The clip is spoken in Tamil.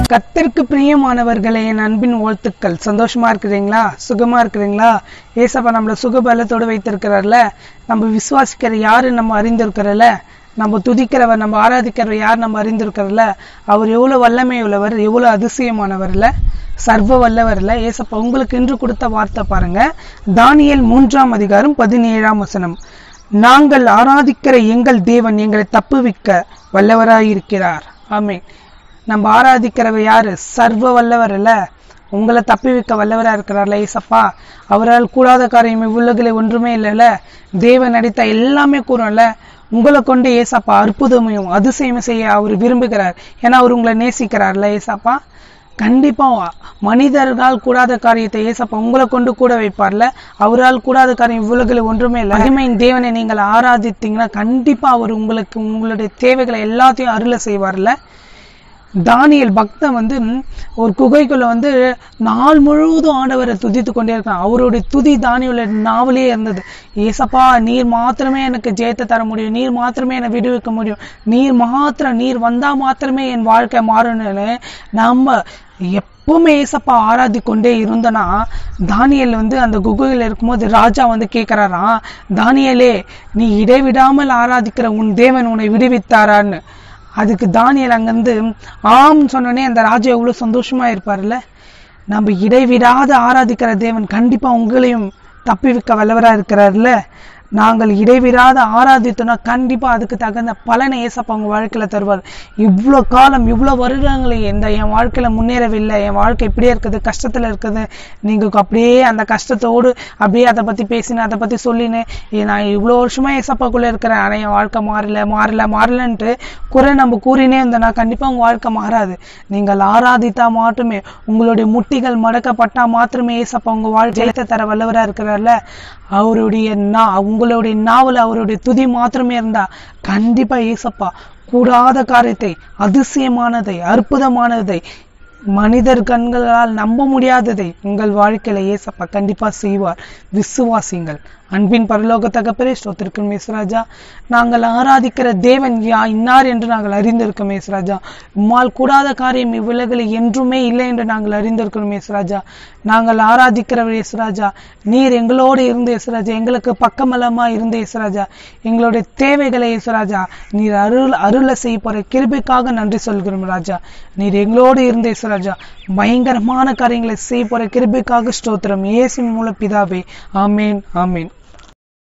கத்திற்கு பிரியமானவர்களே என் அன்பின் வாழ்த்துக்கள் சந்தோஷமா இருக்கிறீங்களா சுகமா இருக்கிறீங்களா ஏசப்பா நம்மள சுகபலத்தோடு வைத்திருக்கிறார்ல நம்ம விசுவாசிக்கிற யாரு நம்ம அறிந்திருக்கிறல நம்ம துதிக்கிறவர் நம்ம ஆராதிக்கிறவர் யார் நம்ம அறிந்திருக்கிறல அவர் எவ்வளவு வல்லமை உள்ளவர் எவ்வளவு அதிசயமானவர்ல சர்வ வல்லவர்ல ஏசப்பா உங்களுக்கு இன்று கொடுத்த வார்த்தை பாருங்க தானியேல் மூன்றாம் அதிகாரம் பதினேழாம் வசனம் நாங்கள் ஆராதிக்கிற எங்கள் தேவன் எங்களை தப்புவிக்க வல்லவராயிருக்கிறார் ஆமென் நம்ம ஆராதிக்கிறவர் யாரு சர்வ வல்லவர் இல்ல உங்களை தப்பிவிக்க வல்லவரா இருக்கிறார்ல ஏசப்பா அவரால் கூடாத காரியம் இவ்வுலகிலே ஒன்றுமே இல்லைல்ல தேவன் நடித்த எல்லாமே கூறும்ல உங்களை கொண்டு ஏசப்பா அற்புதமையும் அதிசயமும் செய்ய அவர் விரும்புகிறார் ஏன்னா அவர் உங்களை நேசிக்கிறார்ல ஏசப்பா கண்டிப்பா மனிதர்களால் கூடாத காரியத்தை ஏசப்பா உங்களை கொண்டு கூட வைப்பார்ல அவரால் கூடாத காரியம் இவ்வுலகில் ஒன்றுமே இல்லை மகிமையின் தேவனை நீங்கள் ஆராதித்தீங்கன்னா கண்டிப்பா அவர் உங்களுக்கு உங்களுடைய தேவைகளை எல்லாத்தையும் அருள செய்வார்ல தானியல் பக்தன் வந்து ம், ஒரு குகைக்குள்ள வந்து நாள் முழுவதும் ஆண்டவரை துதித்து கொண்டே இருக்கான் அவருடைய துதி தானியுள்ள நாவலே இருந்தது ஏசப்பா நீர் மாத்திரமே எனக்கு ஜெயத்தை தர முடியும் நீர் மாத்திரமே என்னை விடுவிக்க முடியும் நீர் மாத்திரம் நீர் வந்தா மாத்திரமே என் வாழ்க்கை மாறணும்னு நம்ம எப்பவுமே ஏசப்பா ஆராதி கொண்டே இருந்தனா தானியல் வந்து அந்த குகையில் இருக்கும்போது ராஜா வந்து கேட்கிறாராம் தானியலே நீ இடைவிடாமல் ஆராதிக்கிற உன் தேவன் உன்னை விடுவித்தாரான்னு அதுக்கு தானியல் அங்கிருந்து ஆம் சொன்னோடனே அந்த ராஜா எவ்வளவு சந்தோஷமா இருப்பார்ல நம்ம இடைவிடாத ஆராதிக்கிற தேவன் கண்டிப்பா உங்களையும் தப்பிவிக்க வல்லவரா இருக்கிறார்ல நாங்கள் இடைவிடாத ஆராதித்தோம்னா கண்டிப்பா அதுக்கு தகுந்த பலனை ஏசப்பா உங்க வாழ்க்கையில தருவார் இவ்வளோ காலம் இவ்வளோ வருடங்களை இந்த என் வாழ்க்கையில முன்னேறவில்லை என் வாழ்க்கை இப்படியே இருக்குது கஷ்டத்துல இருக்குது நீங்க அப்படியே அந்த கஷ்டத்தோடு அப்படியே அதை பத்தி பேசினேன் அதை பத்தி சொல்லினு ஏ, நான் இவ்வளோ வருஷமா ஏசப்பாக்குள்ள இருக்கிறேன் ஆனா என் வாழ்க்கை மாறல மாறல மாறலன்ட்டு குறை நம்ம கூறினே இருந்தோம்னா கண்டிப்பா உங்க வாழ்க்கை மாறாது நீங்கள் ஆராதித்தா மட்டுமே உங்களுடைய முட்டிகள் மடக்கப்பட்டா மாத்திரமே ஏசப்பா உங்க வாழ்க்கை தர வல்லவரா இருக்கிறார்ல அவருடைய நா உங்களுடைய நாவல் அவருடைய துதி மாத்திரமே இருந்தா கண்டிப்பா ஏசப்பா கூடாத காரியத்தை அதிசயமானதை அற்புதமானதை மனிதர் கண்களால் நம்ப முடியாததை உங்கள் வாழ்க்கையில ஏசப்பா கண்டிப்பா செய்வார் விசுவாசிங்கள் அன்பின் பரலோக தகப்பரே ஸ்தோத்திருக்கும் மேஸ்ராஜா நாங்கள் ஆராதிக்கிற தேவன் யா இன்னார் என்று நாங்கள் அறிந்திருக்கோம் மேஸ்ராஜா உம்மால் கூடாத காரியம் இவ்வுலகில் என்றுமே இல்லை என்று நாங்கள் அறிந்திருக்கிறோம் மேஸ்ராஜா நாங்கள் ஆராதிக்கிறவர் இயேசுராஜா நீர் எங்களோடு இருந்த இயேசுராஜா எங்களுக்கு பக்கமலமா இருந்த இயேசுராஜா எங்களுடைய தேவைகளை இயேசுராஜா நீர் அருள் அருள செய்ய போற கிருபைக்காக நன்றி சொல்கிறோம் ராஜா நீர் எங்களோடு இருந்த இயேசுராஜா பயங்கரமான காரியங்களை செய்ய போற கிருபைக்காக ஸ்தோத்திரம் இயேசின் மூல பிதாவே ஆமேன் ஆமேன்